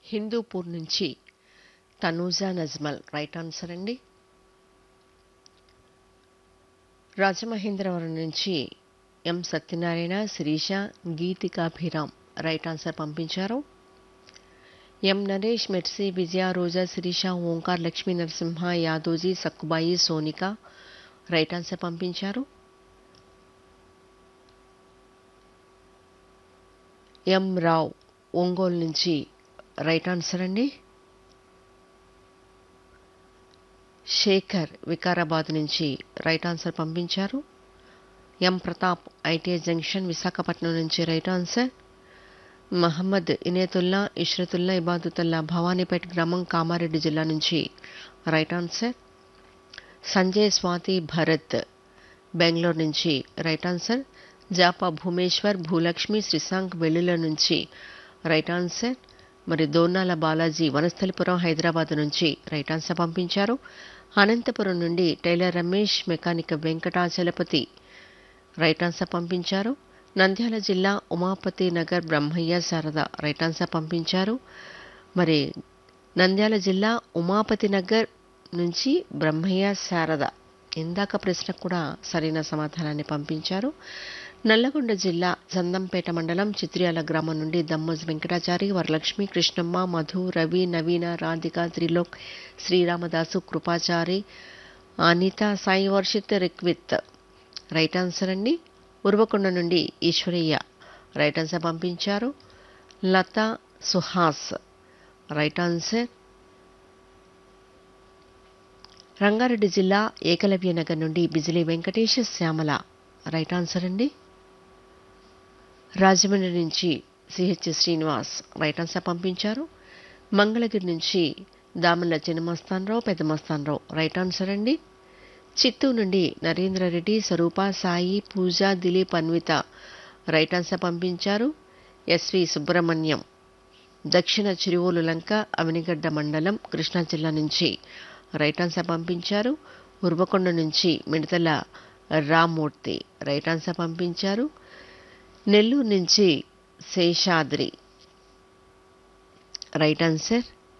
హిందూపూర్ నుంచి Tanuja Nazmul right answer అండి రాజమహేంద్రవరం నుంచి M Satyanarayana Sirisha Geetikabhiram right answer పంపించారు M Naresh Mercy Vijaya Roja Sirisha Omkar Lakshmi Narasimha Yadoji Sakkubai Sonika right answer పంపించారు ఎం రావ్ ఒంగోలు నుంచి రైట్ ఆన్సర్ అండి శేఖర్ వికారాబాద్ నుంచి రైట్ ఆన్సర్ పంపించారు M Pratap ITI junction Visakhapatnam నుంచి రైట్ ఆన్సర్ మహమ్మద్ ఇనేతుల్లా ఇష్రతుల్లా ఇబాదుతుల్లా భవానీపేట గ్రామం కామారెడ్డి జిల్లా నుంచి రైట్ ఆన్సర్ సంజయ్ స్వాతి భరత్ బెంగళూరు నుంచి రైట్ ఆన్సర్ జాపా భూమేశ్వర్ భూలక్ష్మి శ్రీశాంక్ వెల్లుల నుంచి రైట్ ఆన్సర్ మరి దోర్నాల బాలాజీ వనస్థలిపురం హైదరాబాద్ నుంచి రైట్ ఆన్సర్ పంపించారు అనంతపురం నుండి tailor Ramesh mechanic Venkatachalapathi right answer పంపించారు నంద్యాల జిల్లా ఉమాపతి నగర్ బ్రహ్మయ్య శారద రైట్ ఆన్సర్ పంపించారు మరి నంద్యాల జిల్లా ఉమాపతి నగర్ నుంచి బ్రహ్మయ్య శారద ఇందాక ప్రశ్న కూడా సరైన సమాధానాన్ని పంపించారు నల్లగొండ జిల్లా చందంపేట మండలం చిత్రియాల గ్రామం నుండి దమ్మజ్ వెంకటాచారి వరలక్ష్మి కృష్ణమ్మ మధు రవి నవీన రాధిక త్రిలోక్ శ్రీరామదాసు కృపాచారి అనిత సాయి వర్షిత్ రిక్విత్ రైట్ ఆన్సర్ అండి ఉర్వకొండ నుండి ఈశ్వరయ్య రైట్ ఆన్సర్ పంపించారు లత సుహాస్ రైట్ ఆన్సర్ రంగారెడ్డి జిల్లా ఏకలవ్య నగర్ నుండి బిజిలీ వెంకటేష్ శ్యామల రైట్ ఆన్సర్ అండి రాజమండ్రి నుంచి సిహెచ్ శ్రీనివాస్ రైట్ ఆన్సర్ పంపించారు మంగళగిరి నుంచి దామల్ల చిన్నమస్తానరావు పెద్దమస్తానరావు రైట్ ఆన్సర్ అండి చిత్తూరు నుండి నరేంద్ర రెడ్డి స్వరూప సాయి పూజ దిలీప్ అన్విత రైట్ ఆన్సర్ పంపించారు ఎస్వి సుబ్రహ్మణ్యం దక్షిణ చిరువోలు లంక అవినిగడ్డ మండలం కృష్ణా జిల్లా నుంచి రైట్ ఆన్సర్ పంపించారు ఉర్వకొండ నుంచి మిడతల రామ్మూర్తి రైట్ ఆన్సర్ పంపించారు నెల్లూరు నుంచి శేషాద్రి రైట్ ఆన్సర్